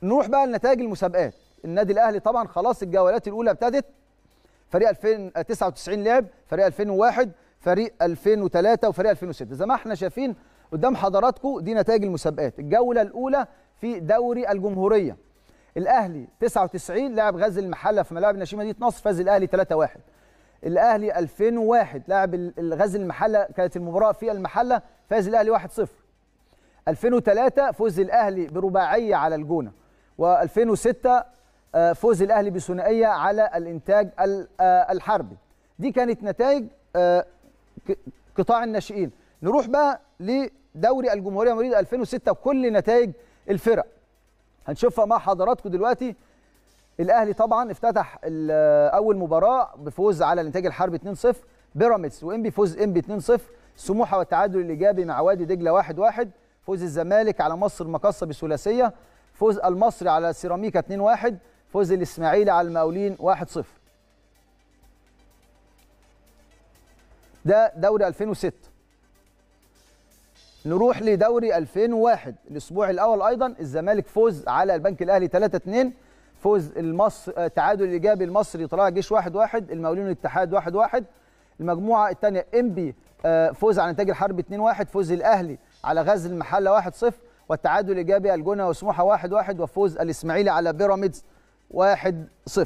نروح بقى لنتائج المسابقات النادي الاهلي طبعا خلاص الجولات الاولى ابتدت فريق 2099 لعب فريق 2001 فريق 2003 وفريق 2006 زي ما احنا شايفين قدام حضراتكم دي نتائج المسابقات الجوله الاولى في دوري الجمهوريه الاهلي 99 لعب غزل المحله في ملاعب نشيمه مدينه نصر فاز الاهلي 3-1 الاهلي 2001 لعب الغزل المحله كانت المباراه في المحله فاز الاهلي 1-0 2003 فوز الاهلي برباعيه على الجونه و2006 فوز الاهلي بثنائيه على الانتاج الحربي دي كانت نتائج قطاع الناشئين نروح بقى لدوري الجمهوريه مواليد 2006 وكل نتائج الفرق هنشوفها مع حضراتكم دلوقتي الاهلي طبعا افتتح اول مباراه بفوز على الانتاج الحربي 2-0 بيراميدز وانبي فوز انبي 2-0 سموحه والتعادل الايجابي مع وادي دجله 1-1 فوز الزمالك على مصر المقصه بثلاثيه فوز المصري على سيراميكا 2-1 فوز الاسماعيلي على المقاولين 1-0 ده دوري 2006 نروح لدوري 2001 الاسبوع الاول ايضا الزمالك فوز على البنك الاهلي 3-2 فوز المصر تعادل الايجابي المصري طلائع جيش 1-1 المقاولين والاتحاد 1-1 المجموعه الثانيه انبي فوز على انتاج الحرب 2-1 فوز الاهلي على غزل المحله 1-0 والتعادل الايجابي الجونه وسموحه 1-1 وفوز الاسماعيلي على بيراميدز 1-0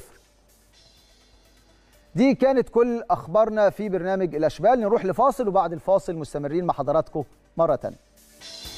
دي كانت كل اخبارنا في برنامج الاشبال نروح لفاصل وبعد الفاصل مستمرين مع حضراتكم مره ثانيه